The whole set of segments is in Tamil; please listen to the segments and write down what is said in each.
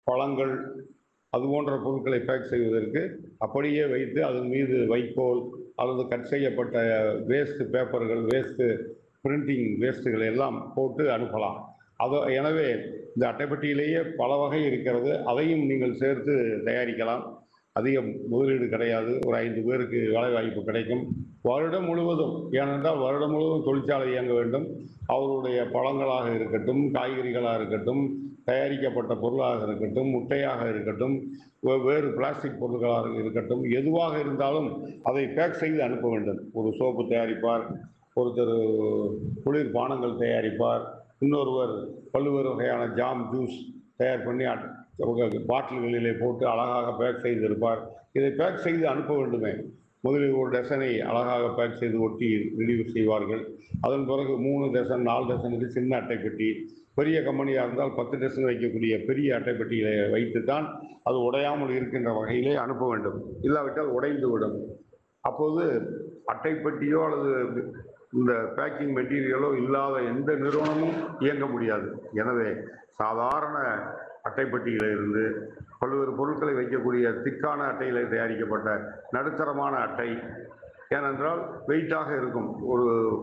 பழங்கள் அது போன்ற பொருட்களை பேக் செய்வதற்கு அப்படியே வைத்து அதன் மீது வைக்கோல் அல்லது கட் செய்யப்பட்ட வேஸ்ட் பேப்பர்கள் வேஸ்ட்டு பிரிண்டிங் வேஸ்ட்டுகள் எல்லாம் போட்டு அனுப்பலாம் அது எனவே இந்த அட்டைப்பட்டியிலேயே பல வகை இருக்கிறது அதையும் நீங்கள் சேர்த்து தயாரிக்கலாம் அதிக முதலீடு கிடையாது ஒரு ஐந்து பேருக்கு வேலை வாய்ப்பு கிடைக்கும் வருடம் முழுவதும் ஏனென்றால் வருடம் முழுவதும் தொழிற்சாலை இயங்க வேண்டும் அவருடைய பழங்களாக இருக்கட்டும் காய்கறிகளாக இருக்கட்டும் தயாரிக்கப்பட்ட பொருளாக இருக்கட்டும் முட்டையாக இருக்கட்டும் வே- வேறு பிளாஸ்டிக் பொருட்களாக இருக்கட்டும் எதுவாக இருந்தாலும் அதை பேக் செய்து அனுப்ப வேண்டும் ஒரு சோப்பு தயாரிப்பார் ஒருத்தர் குளிர் பானங்கள் தயாரிப்பார் இன்னொருவர் பல்வேறு வகையான ஜாம் ஜூஸ் தயார் பண்ணி அட்- ஒரு பாட்டில்களிலே போட்டு அழகாக பேக் செய்திருப்பார் இதை பேக் செய்து அனுப்ப வேண்டுமே முதலில் ஒரு டசனை அழகாக பேக் செய்து ஒட்டி ரெடி செய்வார்கள் அதன் பிறகு மூணு டசன் நாலு டசனுக்கு சின்ன அட்டைப்பெட்டி பெரிய கம்பெனியாக இருந்தால் பத்து டசன் வைக்கக்கூடிய பெரிய அட்டைப்பெட்டியிலே வைத்துத்தான் அது உடையாமல் இருக்கின்ற வகையிலே அனுப்ப வேண்டும் இல்லாவிட்டால் உடைந்து விடும் அப்போது அட்டைப்பெட்டியோ அல்லது இந்த பேக்கிங் மெட்டீரியலோ இல்லாத எந்த நிறுவனமும் இயங்க முடியாது எனவே சாதாரண அட்டைப்பெட்டியில இருந்து பல்வேறு பொருட்களை வைக்கக்கூடிய திக்கான அட்டையில தயாரிக்கப்பட்ட நடுத்தரமான அட்டை ஏனென்றால் வெயிட்டாக இருக்கும் ஒரு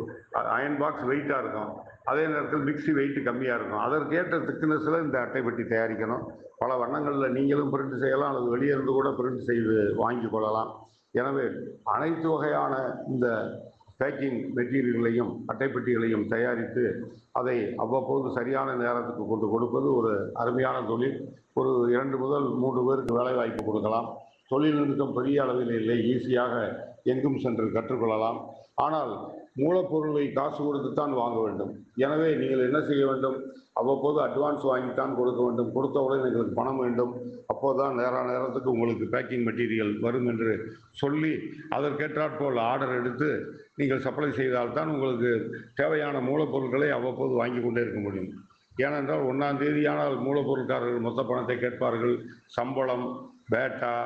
அயன் பாக்ஸ் வெயிட்டாக இருக்கும் அதே நேரத்தில் மிக்ஸி வெயிட் கம்மியாக இருக்கும் அதற்கேற்ற திக்னஸில் இந்த அட்டைப்பெட்டி தயாரிக்கணும் பல வண்ணங்களில் நீங்களும் பிரிண்ட் செய்யலாம் அல்லது வெளியே இருந்து கூட பிரிண்ட் செய்து வாங்கி கொள்ளலாம் எனவே அனைத்து வகையான இந்த பேக்கிங் மெட்டீரியல்களையும் அட்டைப்பெட்டிகளையும் தயாரித்து அதை அவ்வப்போது சரியான நேரத்துக்கு கொண்டு கொடுப்பது ஒரு அருமையான தொழில் ஒரு இரண்டு முதல் மூன்று பேருக்கு வேலை வாய்ப்பு கொடுக்கலாம் தொழில்நுட்பம் பெரிய அளவில் இல்லை ஈஸியாக எங்கும் சென்று கற்றுக்கொள்ளலாம் ஆனால் மூலப்பொருளை காசு கொடுத்துத்தான் வாங்க வேண்டும் எனவே நீங்கள் என்ன செய்ய வேண்டும் அவ்வப்போது அட்வான்ஸ் வாங்கித்தான் கொடுக்க வேண்டும் கொடுத்தவுடன் எங்களுக்கு பணம் வேண்டும் அப்போதுதான் நேர நேரத்துக்கு உங்களுக்கு பேக்கிங் மெட்டீரியல் வரும் என்று சொல்லி அதற்கேற்றாற்போல் ஆர்டர் எடுத்து நீங்கள் சப்ளை செய்தால்தான் உங்களுக்கு தேவையான மூலப்பொருட்களை அவ்வப்போது வாங்கி கொண்டே இருக்க முடியும் ஏனென்றால் ஒன்றாம் தேதியானால் மூலப்பொருட்காரர்கள் மொத்த பணத்தை கேட்பார்கள் சம்பளம் பேட்டா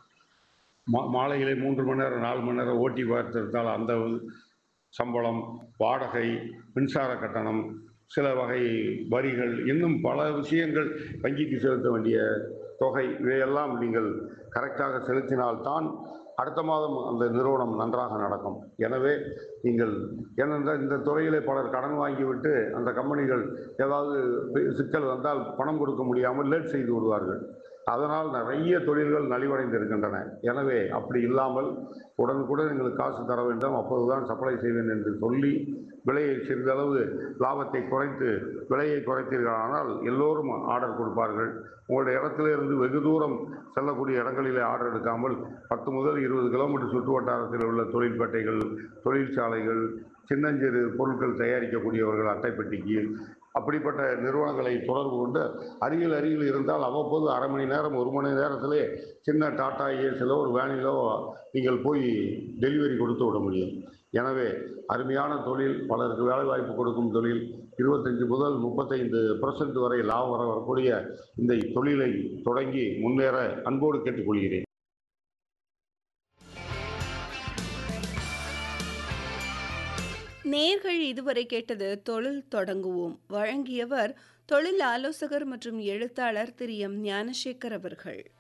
மா மாலையிலே மூன்று மணி நேரம் நாலு மணி நேரம் ஓட்டி பார்த்திருந்தால் அந்த சம்பளம் வாடகை மின்சார கட்டணம் சில வகை வரிகள் இன்னும் பல விஷயங்கள் வங்கிக்கு செலுத்த வேண்டிய தொகை இவையெல்லாம் நீங்கள் கரெக்டாக செலுத்தினால்தான் அடுத்த மாதம் அந்த நிறுவனம் நன்றாக நடக்கும் எனவே நீங்கள் ஏனென்றால் இந்த துறையிலே பலர் கடன் வாங்கிவிட்டு அந்த கம்பெனிகள் ஏதாவது சிக்கல் வந்தால் பணம் கொடுக்க முடியாமல் லேட் செய்து விடுவார்கள் அதனால் நிறைய தொழில்கள் நலிவடைந்து இருக்கின்றன எனவே அப்படி இல்லாமல் உடனுக்குடன் எங்களுக்கு காசு தர வேண்டும் அப்போதுதான் சப்ளை செய்வேன் என்று சொல்லி விலையை சிறிதளவு லாபத்தை குறைத்து விலையை குறைத்தீர்களானால் எல்லோரும் ஆர்டர் கொடுப்பார்கள் உங்களுடைய இடத்திலிருந்து வெகு தூரம் செல்லக்கூடிய இடங்களிலே ஆர்டர் எடுக்காமல் பத்து முதல் இருபது கிலோமீட்டர் சுற்று வட்டாரத்தில் உள்ள தொழிற்பேட்டைகள் தொழிற்சாலைகள் சின்னஞ்சிறு பொருட்கள் தயாரிக்கக்கூடியவர்கள் அட்டைப்பெட்டிக்கு அப்படிப்பட்ட நிறுவனங்களை தொடர்பு கொண்டு அருகில் அருகில் இருந்தால் அவ்வப்போது அரை மணி நேரம் ஒரு மணி நேரத்திலே சின்ன டாடா ஏசிலோ ஒரு வேனிலோ நீங்கள் போய் டெலிவரி கொடுத்து விட முடியும் எனவே அருமையான தொழில் பலருக்கு வேலை வாய்ப்பு கொடுக்கும் தொழில் இருபத்தஞ்சு முதல் முப்பத்தைந்து பர்சன்ட் வரை லாபம் வர வரக்கூடிய இந்த தொழிலை தொடங்கி முன்னேற அன்போடு கேட்டுக்கொள்கிறேன் நேர்கள் இதுவரை கேட்டது தொழில் தொடங்குவோம் வழங்கியவர் தொழில் ஆலோசகர் மற்றும் எழுத்தாளர் திரு எம் ஞானசேகர் அவர்கள்